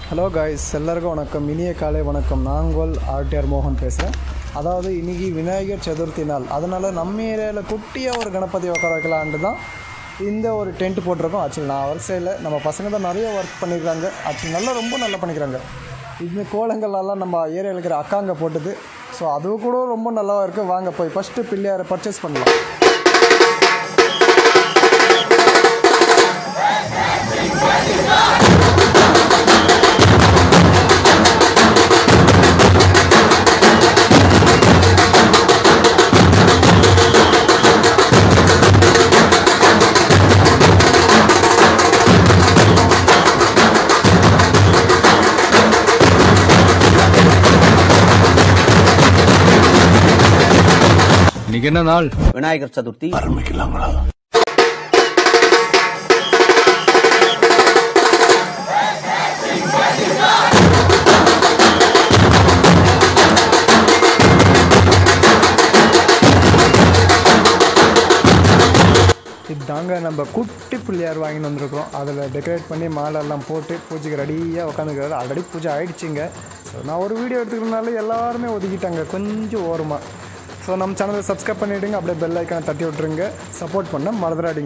hello guys எல்லாருக்கும் வணக்கம் இனிய காலை வணக்கம் நாங்கள் ஆர்டிஆர் மோகன் பேசுகிறேன் அதாவது இன்னைக்கு விநாயகர் சதுர்த்தி நாள் அதனால் நம்ம ஏரியாவில் குட்டியாக ஒரு கணபதி உட்கார வைக்கலான்ட்டு தான் இந்த ஒரு டென்ட் போட்டிருக்கோம் ஆக்சுவலி நான் வரிசையில் நம்ம பசங்க தான் நிறைய ஒர்க் பண்ணியிருக்காங்க ஆக்சுவலி நல்லா ரொம்ப நல்லா பண்ணிக்கிறாங்க இந்த கோலங்கள்லாம் நம்ம ஏரியாவில் இருக்கிற அக்காங்க போட்டது ஸோ அது கூட ரொம்ப நல்லா இருக்குது வாங்க போய் ஃபஸ்ட்டு பிள்ளையாரை பர்ச்சேஸ் பண்ணலாம் இன்னைக்கு என்ன நாள் விநாயகர் சதுர்த்தி இதாங்க நம்ம குட்டி பிள்ளையார் வாங்கிட்டு வந்திருக்கிறோம் அதில் டெக்கரேட் பண்ணி மாலெல்லாம் போட்டு பூஜைக்கு ரெடியாக உட்காந்துக்கிறாரு ஆல்ரெடி பூஜை ஆயிடுச்சுங்க ஸோ நான் ஒரு வீடியோ எடுத்துக்கிறதுனால எல்லாருமே ஒதுக்கிட்டாங்க கொஞ்சம் ஓரமாக ஸோ நம்ம சேனலை சப்ஸ்கிரைப் பண்ணிவிடுங்க அப்படியே பெல் ஐக்கானை தட்டி விட்ருங்க சப்போர்ட் பண்ண மறந்துடாதீங்க